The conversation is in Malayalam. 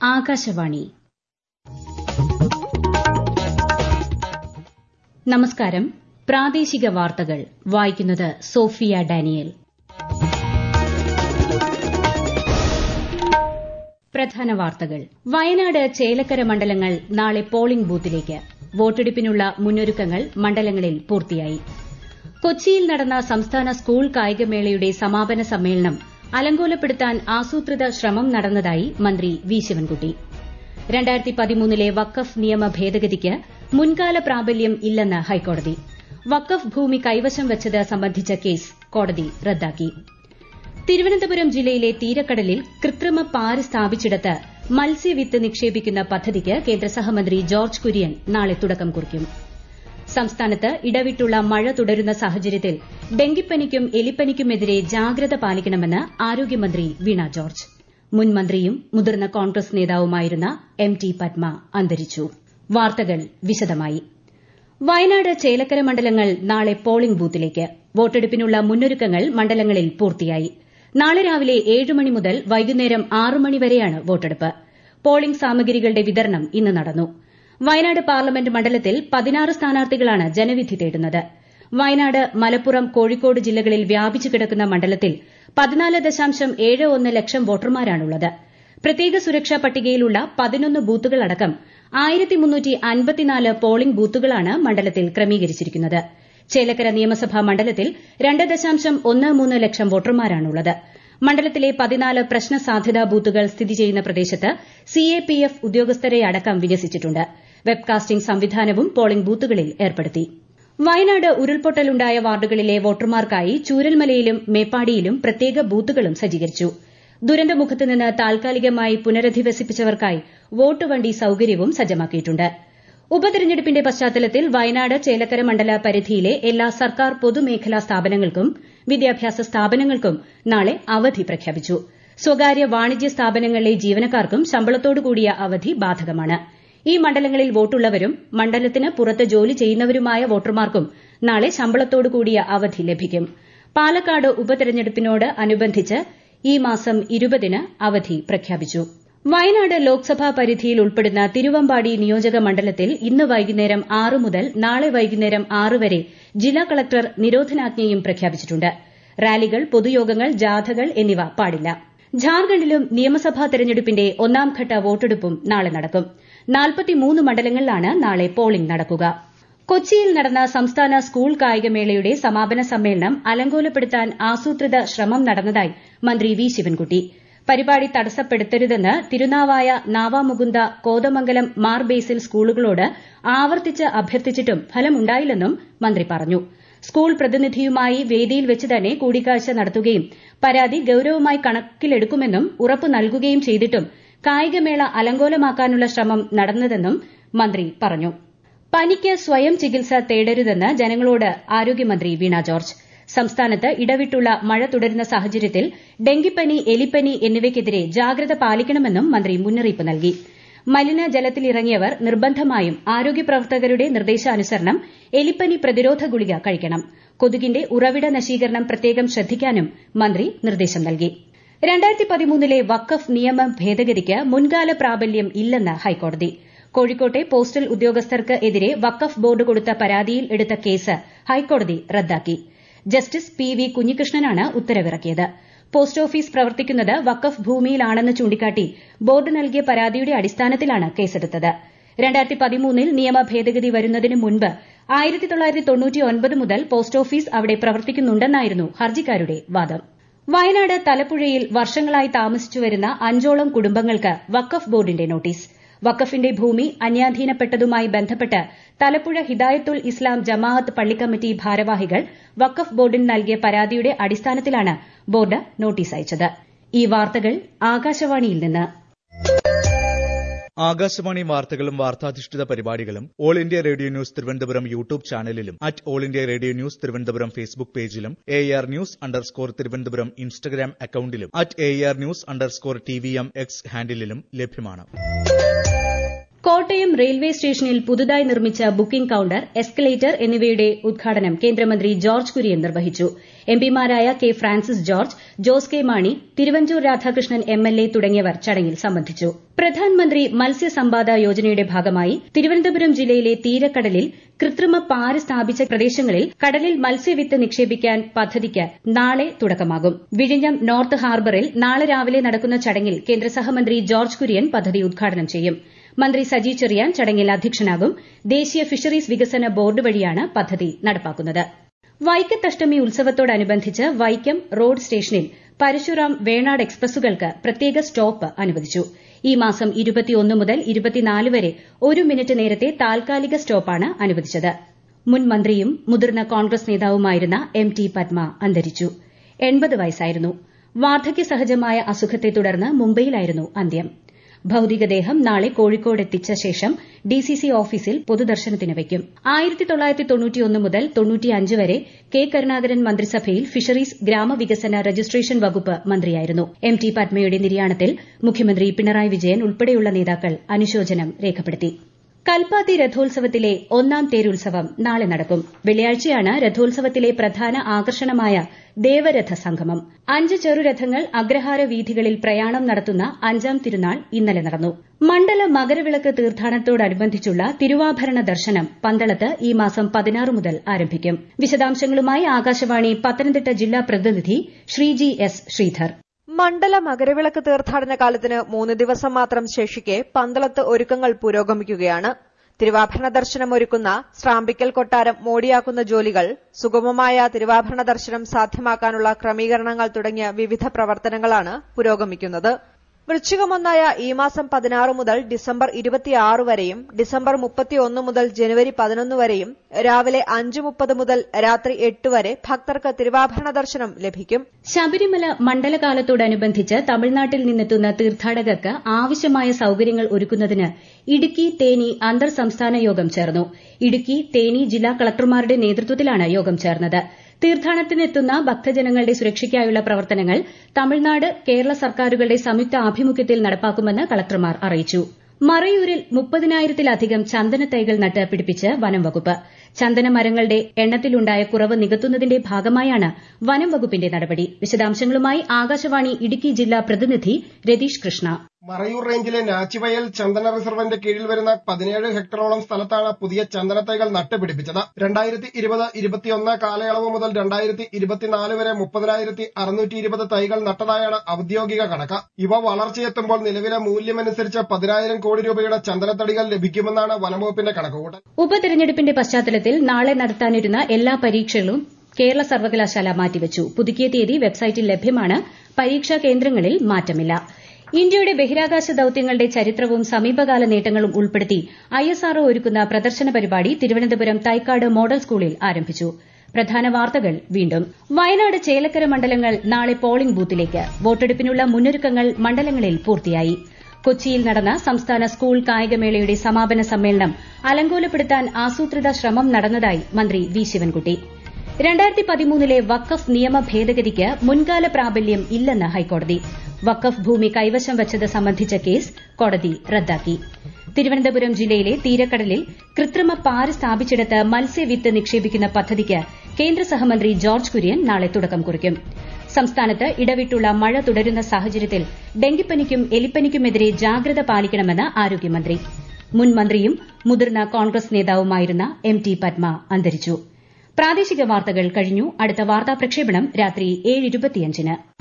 ആകാശവാണി നമസ്കാരം പ്രാദേശിക വാർത്തകൾ വായിക്കുന്നത് സോഫിയ ഡാനിയൽ പ്രധാന വാർത്തകൾ വയനാട് ചേലക്കര മണ്ഡലങ്ങൾ നാളെ പോളിംഗ് ബൂത്തിലേക്ക് വോട്ടെടുപ്പിനുള്ള മുന്നൊരുക്കങ്ങൾ മണ്ഡലങ്ങളിൽ പൂർത്തിയായി കൊച്ചിയിൽ നടന്ന സംസ്ഥാന സ്കൂൾ കായികമേളയുടെ സമാപന സമ്മേളനം അലങ്കോലപ്പെടുത്താൻ ആസൂത്രിത ശ്രമം നടന്നതായി മന്ത്രി വി ശിവൻകുട്ടി രണ്ടായിരത്തി പതിമൂന്നിലെ വഖഫ് നിയമ ഭേദഗതിക്ക് മുൻകാല പ്രാബല്യം ഇല്ലെന്ന് ഹൈക്കോടതി വഖഫ് ഭൂമി കൈവശം വച്ചത് സംബന്ധിച്ച കേസ് കോടതി റദ്ദാക്കി തിരുവനന്തപുരം ജില്ലയിലെ തീരക്കടലിൽ കൃത്രിമ പാര് സ്ഥാപിച്ചിടത്ത് മത്സ്യവിത്ത് നിക്ഷേപിക്കുന്ന പദ്ധതിക്ക് കേന്ദ്ര സഹമന്ത്രി ജോർജ് കുര്യൻ നാളെ തുടക്കം കുറിക്കും സംസ്ഥാനത്ത് ഇടവിട്ടുള്ള മഴ തുടരുന്ന സാഹചര്യത്തിൽ ഡെങ്കിപ്പനിക്കും എലിപ്പനിക്കുമെതിരെ ജാഗ്രത പാലിക്കണമെന്ന് ആരോഗ്യമന്ത്രി വീണ ജോർജ് മുൻ മന്ത്രിയും മുതിർന്ന കോൺഗ്രസ് നേതാവുമായിരുന്ന എം ടി പത്മ അന്തരിച്ചു വാർത്തകൾ വിശദമായി വയനാട് ചേലക്കര മണ്ഡലങ്ങൾ നാളെ പോളിംഗ് ബൂത്തിലേക്ക് വോട്ടെടുപ്പിനുള്ള മുന്നൊരുക്കങ്ങൾ മണ്ഡലങ്ങളിൽ പൂർത്തിയായി നാളെ രാവിലെ ഏഴ് മണി മുതൽ വൈകുന്നേരം ആറ് മണി വരെയാണ് വോട്ടെടുപ്പ് പോളിംഗ് സാമഗ്രികളുടെ വിതരണം ഇന്ന് നടന്നു വയനാട് പാർലമെന്റ് മണ്ഡലത്തിൽ പതിനാറ് സ്ഥാനാർത്ഥികളാണ് ജനവിധി തേടുന്നത് വയനാട് മലപ്പുറം കോഴിക്കോട് ജില്ലകളിൽ വ്യാപിച്ചു കിടക്കുന്ന മണ്ഡലത്തിൽ പതിനാല് ദശാംശം ഏഴ് ഒന്ന് ലക്ഷം വോട്ടർമാരാണുള്ളത് പ്രത്യേക സുരക്ഷാ പട്ടികയിലുള്ള പതിനൊന്ന് ബൂത്തുകളടക്കം ആയിരത്തി മുന്നൂറ്റി അൻപത്തിനാല് പോളിംഗ് ബൂത്തുകളാണ് മണ്ഡലത്തിൽ ക്രമീകരിച്ചിരിക്കുന്നത് ചേലക്കര നിയമസഭാ മണ്ഡലത്തിൽ രണ്ട് ദശാംശം ഒന്ന് മൂന്ന് ലക്ഷം വോട്ടർമാരാണുള്ളത് മണ്ഡലത്തിലെ പതിനാല് പ്രശ്ന സാധ്യതാ ബൂത്തുകൾ സ്ഥിതി ചെയ്യുന്ന പ്രദേശത്ത് സിഎപിഎഫ് ഉദ്യോഗസ്ഥരെയടക്കം വിന്യസിച്ചിട്ടുണ്ട് വെബ്കാസ്റ്റിംഗ് സംവിധാനവും പോളിംഗ് ബൂത്തുകളിൽ ഏർപ്പെടുത്തി വയനാട് ഉരുൾപൊട്ടലുണ്ടായ വാർഡുകളിലെ വോട്ടർമാർക്കായി ചൂരൽമലയിലും മേപ്പാടിയിലും പ്രത്യേക ബൂത്തുകളും സജ്ജീകരിച്ചു ദുരന്തമുഖത്ത് നിന്ന് താൽക്കാലികമായി പുനരധിവസിപ്പിച്ചവർക്കായി വോട്ട് വണ്ടി സൌകര്യവും സജ്ജമാക്കിയിട്ടുണ്ട് ഉപതെരഞ്ഞെടുപ്പിന്റെ പശ്ചാത്തലത്തിൽ വയനാട് ചേലക്കര മണ്ഡല പരിധിയിലെ എല്ലാ സർക്കാർ പൊതുമേഖലാ സ്ഥാപനങ്ങൾക്കും വിദ്യാഭ്യാസ സ്ഥാപനങ്ങൾക്കും നാളെ അവധി പ്രഖ്യാപിച്ചു സ്വകാര്യ വാണിജ്യ സ്ഥാപനങ്ങളിലെ ജീവനക്കാർക്കും ശമ്പളത്തോടുകൂടിയ അവധി ബാധകമാണ് ഈ മണ്ഡലങ്ങളിൽ വോട്ടുള്ളവരും മണ്ഡലത്തിന് പുറത്ത് ജോലി ചെയ്യുന്നവരുമായ വോട്ടർമാർക്കും നാളെ ശമ്പളത്തോടുകൂടിയ അവധി ലഭിക്കും പാലക്കാട് ഉപതെരഞ്ഞെടുപ്പിനോട് അനുബന്ധിച്ച് ഈ മാസം ഇരുപതിന് അവധി പ്രഖ്യാപിച്ചു വയനാട് ലോക്സഭാ പരിധിയിൽ ഉൾപ്പെടുന്ന തിരുവമ്പാടി നിയോജക മണ്ഡലത്തിൽ ഇന്ന് വൈകുന്നേരം ആറ് മുതൽ നാളെ വൈകുന്നേരം ആറ് വരെ ജില്ലാ കളക്ടർ നിരോധനാജ്ഞയും പ്രഖ്യാപിച്ചിട്ടുണ്ട് റാലികൾ പൊതുയോഗങ്ങൾ ജാഥകൾ എന്നിവ പാടില്ല ഝാർഖണ്ഡിലും നിയമസഭാ തെരഞ്ഞെടുപ്പിന്റെ ഒന്നാംഘട്ട വോട്ടെടുപ്പും നാളെ നടക്കും നാൽപ്പത്തിമൂന്ന് മണ്ഡലങ്ങളിലാണ് നാളെ പോളിംഗ് നടക്കുക കൊച്ചിയിൽ നടന്ന സംസ്ഥാന സ്കൂൾ കായികമേളയുടെ സമാപന സമ്മേളനം അലങ്കോലപ്പെടുത്താൻ ആസൂത്രിത ശ്രമം നടന്നതായി മന്ത്രി വി ശിവൻകുട്ടി പരിപാടി തടസ്സപ്പെടുത്തരുതെന്ന് തിരുനാവായ നാവാമുകുന്ദ കോതമംഗലം മാർ ബേസിൽ സ്കൂളുകളോട് ആവർത്തിച്ച് അഭ്യർത്ഥിച്ചിട്ടും ഫലമുണ്ടായില്ലെന്നും മന്ത്രി പറഞ്ഞു സ്കൂൾ പ്രതിനിധിയുമായി വേദിയിൽ വെച്ച് തന്നെ കൂടിക്കാഴ്ച നടത്തുകയും പരാതി ഗൌരവമായി കണക്കിലെടുക്കുമെന്നും ഉറപ്പു നൽകുകയും ചെയ്തിട്ടും കായികമേള അലങ്കോലമാക്കാനുള്ള ശ്രമം നടന്നതെന്നും മന്ത്രി പറഞ്ഞു പനിക്ക് സ്വയം ചികിത്സ തേടരുതെന്ന് ജനങ്ങളോട് ആരോഗ്യമന്ത്രി വീണ ജോർജ് സംസ്ഥാനത്ത് ഇടവിട്ടുള്ള മഴ തുടരുന്ന സാഹചര്യത്തിൽ ഡെങ്കിപ്പനി എലിപ്പനി എന്നിവയ്ക്കെതിരെ ജാഗ്രത പാലിക്കണമെന്നും മന്ത്രി മുന്നറിയിപ്പ് നൽകി മലിനജലത്തിലിറങ്ങിയവർ നിർബന്ധമായും ആരോഗ്യപ്രവർത്തകരുടെ നിർദ്ദേശാനുസരണം എലിപ്പനി പ്രതിരോധ ഗുളിക കഴിക്കണം കൊതുകിന്റെ ഉറവിട നശീകരണം പ്രത്യേകം ശ്രദ്ധിക്കാനും മന്ത്രി നിർദ്ദേശം നൽകി രണ്ടായിരത്തി പതിമൂന്നിലെ വഖഫ് നിയമ ഭേദഗതിക്ക് മുൻകാല പ്രാബല്യം ഇല്ലെന്ന് ഹൈക്കോടതി കോഴിക്കോട്ടെ പോസ്റ്റൽ ഉദ്യോഗസ്ഥർക്ക് എതിരെ വഖഫ് ബോർഡ് കൊടുത്ത പരാതിയിൽ എടുത്ത കേസ് ഹൈക്കോടതി റദ്ദാക്കി ജസ്റ്റിസ് പി വി കുഞ്ഞികൃഷ്ണനാണ് ഉത്തരവിറക്കിയത് പോസ്റ്റ് ഓഫീസ് പ്രവർത്തിക്കുന്നത് വഖഫ് ഭൂമിയിലാണെന്ന് ചൂണ്ടിക്കാട്ടി ബോർഡ് നൽകിയ പരാതിയുടെ അടിസ്ഥാനത്തിലാണ് കേസെടുത്തത് രണ്ടായിരത്തി പതിമൂന്നിൽ നിയമ ഭേദഗതി വരുന്നതിന് മുൻപ് ആയിരത്തി തൊള്ളായിരത്തി തൊണ്ണൂറ്റി ഒൻപത് മുതൽ പോസ്റ്റ് ഓഫീസ് അവിടെ പ്രവർത്തിക്കുന്നുണ്ടെന്നായിരുന്നു ഹർജിക്കാരുടെ വാദം വയനാട് തലപ്പുഴയിൽ വർഷങ്ങളായി താമസിച്ചുവരുന്ന അഞ്ചോളം കുടുംബങ്ങൾക്ക് വഖഫ് ബോർഡിന്റെ നോട്ടീസ് വഖഫിന്റെ ഭൂമി അന്യാധീനപ്പെട്ടതുമായി ബന്ധപ്പെട്ട് തലപ്പുഴ ഹിദായത്തുൽ ഇസ്ലാം ജമാഅത്ത് പള്ളിക്കമ്മിറ്റി ഭാരവാഹികൾ വഖഫ് ബോർഡിന് നൽകിയ പരാതിയുടെ അടിസ്ഥാനത്തിലാണ് ബോർഡ് നോട്ടീസ് അയച്ചത് ഈ വാർത്തകൾ ആകാശവാണിയിൽ നിന്ന് ആകാശവാണി വാർത്തകളും വാർത്താധിഷ്ഠിത പരിപാടികളും All India Radio news Thiruvananthapuram YouTube ചാനലിലും at All India Radio news Thiruvananthapuram Facebook പേജിലും A R news underscore Thiruvananthapuram Instagram അക്കൌണ്ടിലും at A R news underscore T V M X ഹാൻഡിലും ലഭ്യമാണ് കോട്ടയം റെയിൽവേ സ്റ്റേഷനിൽ പുതുതായി നിർമ്മിച്ച ബുക്കിംഗ് കൌണ്ടർ എസ്കലേറ്റർ എന്നിവയുടെ ഉദ്ഘാടനം കേന്ദ്രമന്ത്രി ജോർജ് കുര്യൻ നിർവഹിച്ചു എംപിമാരായ K Francis George Jose K Mani Thiruvanchoor Radhakrishnan MLA തുടങ്ങിയവർ ചടങ്ങിൽ സംബന്ധിച്ചു പ്രധാൻമന്ത്രി മത്സ്യസമ്പാദ യോജനയുടെ ഭാഗമായി തിരുവനന്തപുരം ജില്ലയിലെ തീരക്കടലിൽ കൃത്രിമ പാര് സ്ഥാപിച്ച പ്രദേശങ്ങളിൽ കടലിൽ മത്സ്യവിത്ത് നിക്ഷേപിക്കാൻ പദ്ധതിക്ക് നാളെ തുടക്കമാകും വിഴിഞ്ഞം നോർത്ത് ഹാർബറിൽ നാളെ രാവിലെ നടക്കുന്ന ചടങ്ങിൽ കേന്ദ്ര സഹമന്ത്രി ജോർജ് കുര്യൻ പദ്ധതി ഉദ്ഘാടനം ചെയ്യും മന്ത്രി സജി ചെറിയാൻ ചടങ്ങിൽ അധ്യക്ഷനാകും ദേശീയ ഫിഷറീസ് വികസന ബോർഡ് വഴിയാണ് പദ്ധതി നടപ്പാക്കുന്നത് വൈക്കത്തഷ്ടമി ഉത്സവത്തോടനുബന്ധിച്ച് വൈക്കം റോഡ് സ്റ്റേഷനിൽ പരശുറാം വേണാട് എക്സ്പ്രസുകൾക്ക് പ്രത്യേക സ്റ്റോപ്പ് അനുവദിച്ചു ഈ മാസം മുതൽ വരെ ഒരു മിനിറ്റ് നേരത്തെ താൽക്കാലിക സ്റ്റോപ്പാണ് അനുവദിച്ചത് മുൻ മന്ത്രിയും മുതിർന്ന കോൺഗ്രസ് നേതാവുമായിരുന്ന എം ടി പത്മ അന്തരിച്ചു എൺപത് വയസ്സായിരുന്നു വാർദ്ധക്യ സഹജമായ അസുഖത്തെ തുടർന്ന് മുംബൈയിലായിരുന്നു അന്ത്യം ഭൌതികദേഹം നാളെ കോഴിക്കോട് എത്തിച്ച ശേഷം ഡിസിസി ഓഫീസിൽ പൊതുദർശനത്തിന് വയ്ക്കും മുതൽ വരെ കെ കരുണാകരൻ മന്ത്രിസഭയിൽ ഫിഷറീസ് ഗ്രാമവികസന രജിസ്ട്രേഷൻ വകുപ്പ് മന്ത്രിയായിരുന്നു എം ടി പത്മയുടെ നിര്യാണത്തിൽ മുഖ്യമന്ത്രി പിണറായി വിജയൻ ഉൾപ്പെടെയുള്ള നേതാക്കൾ അനുശോചനം രേഖപ്പെടുത്തി കൽപ്പാത്തി രഥോത്സവത്തിലെ ഒന്നാം തേരുത്സവം നാളെ നടക്കും വെള്ളിയാഴ്ചയാണ് രഥോത്സവത്തിലെ പ്രധാന ആകർഷണമായ ദേവരഥ സംഗമം അഞ്ച് ചെറുരഥങ്ങൾ അഗ്രഹാര വീഥികളിൽ പ്രയാണം നടത്തുന്ന അഞ്ചാം തിരുനാൾ ഇന്നലെ നടന്നു മണ്ഡല മകരവിളക്ക് തീർത്ഥാടനത്തോടനുബന്ധിച്ചുള്ള തിരുവാഭരണ ദർശനം പന്തളത്ത് ഈ മാസം പതിനാറ് മുതൽ ആരംഭിക്കും വിശദാംശങ്ങളുമായി ആകാശവാണി പത്തനംതിട്ട ജില്ലാ പ്രതിനിധി ശ്രീജി എസ് ശ്രീധർ മണ്ഡല മകരവിളക്ക് തീർത്ഥാടന കാലത്തിന് മൂന്ന് ദിവസം മാത്രം ശേഷിക്കെ പന്തളത്ത് ഒരുക്കങ്ങൾ പുരോഗമിക്കുകയാണ് തിരുവാഭരണ ദർശനം ഒരുക്കുന്ന സ്രാമ്പിക്കൽ കൊട്ടാരം മോടിയാക്കുന്ന ജോലികൾ സുഗമമായ തിരുവാഭരണ ദർശനം സാധ്യമാക്കാനുള്ള ക്രമീകരണങ്ങൾ തുടങ്ങിയ വിവിധ പ്രവർത്തനങ്ങളാണ് പുരോഗമിക്കുന്നത് വൃശ്ചികമൊന്നായ ഈ മാസം പതിനാറ് മുതൽ ഡിസംബർ ഇരുപത്തിയാറ് വരെയും ഡിസംബർ മുപ്പത്തിയൊന്ന് മുതൽ ജനുവരി പതിനൊന്ന് വരെയും രാവിലെ അഞ്ച് മുപ്പത് മുതൽ രാത്രി എട്ട് വരെ ഭക്തർക്ക് തിരുവാഭരണ ദർശനം ലഭിക്കും ശബരിമല മണ്ഡലകാലത്തോടനുബന്ധിച്ച് തമിഴ്നാട്ടിൽ നിന്നെത്തുന്ന തീർത്ഥാടകർക്ക് ആവശ്യമായ സൌകര്യങ്ങൾ ഒരുക്കുന്നതിന് ഇടുക്കി തേനി അന്തർ സംസ്ഥാന യോഗം ചേർന്നു ഇടുക്കി തേനി ജില്ലാ കളക്ടർമാരുടെ നേതൃത്വത്തിലാണ് യോഗം ചേർന്നത് തീർത്ഥാടനത്തിനെത്തുന്ന ഭക്തജനങ്ങളുടെ സുരക്ഷയ്ക്കായുള്ള പ്രവർത്തനങ്ങൾ തമിഴ്നാട് കേരള സർക്കാരുകളുടെ സംയുക്ത ആഭിമുഖ്യത്തിൽ നടപ്പാക്കുമെന്ന് കളക്ടർമാർ അറിയിച്ചു മറയൂരിൽ മുപ്പതിനായിരത്തിലധികം ചന്ദന തൈകൾ നട്ട് പിടിപ്പിച്ച് വനം വകുപ്പ് ചന്ദന മരങ്ങളുടെ എണ്ണത്തിലുണ്ടായ കുറവ് നികത്തുന്നതിന്റെ ഭാഗമായാണ് വനം വകുപ്പിന്റെ നടപടി വിശദാംശങ്ങളുമായി ആകാശവാണി ഇടുക്കി ജില്ലാ പ്രതിനിധി രതീഷ് കൃഷ്ണ മറയൂർ റേഞ്ചിലെ നാച്ചിവയൽ ചന്ദന റിസർവിന്റെ കീഴിൽ വരുന്ന പതിനേഴ് ഹെക്ടറോളം സ്ഥലത്താണ് പുതിയ ചന്ദനത്തൈകൾ നട്ടുപിടിപ്പിച്ചത് രണ്ടായിരത്തി ഇരുപത് ഇരുപത്തിയൊന്ന് കാലയളവ് മുതൽ രണ്ടായിരത്തി ഇരുപത്തിനാല് വരെ മുപ്പതിനായിരത്തി അറുന്നൂറ്റി ഇരുപത് തൈകൾ നട്ടതായാണ് ഔദ്യോഗിക കണക്ക് ഇവ വളർച്ചയെത്തുമ്പോൾ നിലവിലെ മൂല്യമനുസരിച്ച് പതിനായിരം കോടി രൂപയുടെ ചന്ദനത്തടികൾ ലഭിക്കുമെന്നാണ് വനംവകുപ്പിന്റെ കണക്കുകൂട്ടൽ ഉപതെരഞ്ഞെടുപ്പിന്റെ പശ്ചാത്തലത്തിൽ നാളെ നടത്താനിരുന്ന എല്ലാ പരീക്ഷകളും കേരള സർവകലാശാല മാറ്റിവച്ചു പുതുക്കിയ തീയതി വെബ്സൈറ്റിൽ ലഭ്യമാണ് പരീക്ഷാ കേന്ദ്രങ്ങളിൽ മാറ്റമില്ല ഇന്ത്യയുടെ ബഹിരാകാശ ദൌത്യങ്ങളുടെ ചരിത്രവും സമീപകാല നേട്ടങ്ങളും ഉൾപ്പെടുത്തി ഐഎസ്ആർഒ ഒരുക്കുന്ന പ്രദർശന പരിപാടി തിരുവനന്തപുരം തൈക്കാട് മോഡൽ സ്കൂളിൽ ആരംഭിച്ചു പ്രധാന വാർത്തകൾ വീണ്ടും വയനാട് ചേലക്കര മണ്ഡലങ്ങൾ നാളെ പോളിംഗ് ബൂത്തിലേക്ക് വോട്ടെടുപ്പിനുള്ള മുന്നൊരുക്കങ്ങൾ മണ്ഡലങ്ങളിൽ പൂർത്തിയായി കൊച്ചിയിൽ നടന്ന സംസ്ഥാന സ്കൂൾ കായികമേളയുടെ സമാപന സമ്മേളനം അലങ്കോലപ്പെടുത്താൻ ആസൂത്രിത ശ്രമം നടന്നതായി മന്ത്രി വി ശിവൻകുട്ടി രണ്ടായിരത്തി പതിമൂന്നിലെ വഖഫ് നിയമ ഭേദഗതിക്ക് മുൻകാല പ്രാബല്യം ഇല്ലെന്ന് ഹൈക്കോടതി വഖഫ് ഭൂമി കൈവശം വച്ചത് സംബന്ധിച്ച കേസ് കോടതി റദ്ദാക്കി തിരുവനന്തപുരം ജില്ലയിലെ തീരക്കടലിൽ കൃത്രിമ പാര് സ്ഥാപിച്ചിടത്ത് മത്സ്യവിത്ത് നിക്ഷേപിക്കുന്ന പദ്ധതിക്ക് കേന്ദ്ര സഹമന്ത്രി ജോർജ് കുര്യൻ നാളെ തുടക്കം കുറിക്കും സംസ്ഥാനത്ത് ഇടവിട്ടുള്ള മഴ തുടരുന്ന സാഹചര്യത്തിൽ ഡെങ്കിപ്പനിക്കും എലിപ്പനിക്കുമെതിരെ ജാഗ്രത പാലിക്കണമെന്ന് ആരോഗ്യമന്ത്രി മുൻ മന്ത്രിയും മുതിർന്ന കോൺഗ്രസ് നേതാവുമായിരുന്ന എം ടി പത്മ അന്തരിച്ചു പ്രാദേശിക വാർത്തകൾ കഴിഞ്ഞു അടുത്ത വാർത്താ പ്രക്ഷേപണം രാത്രി ഏഴ്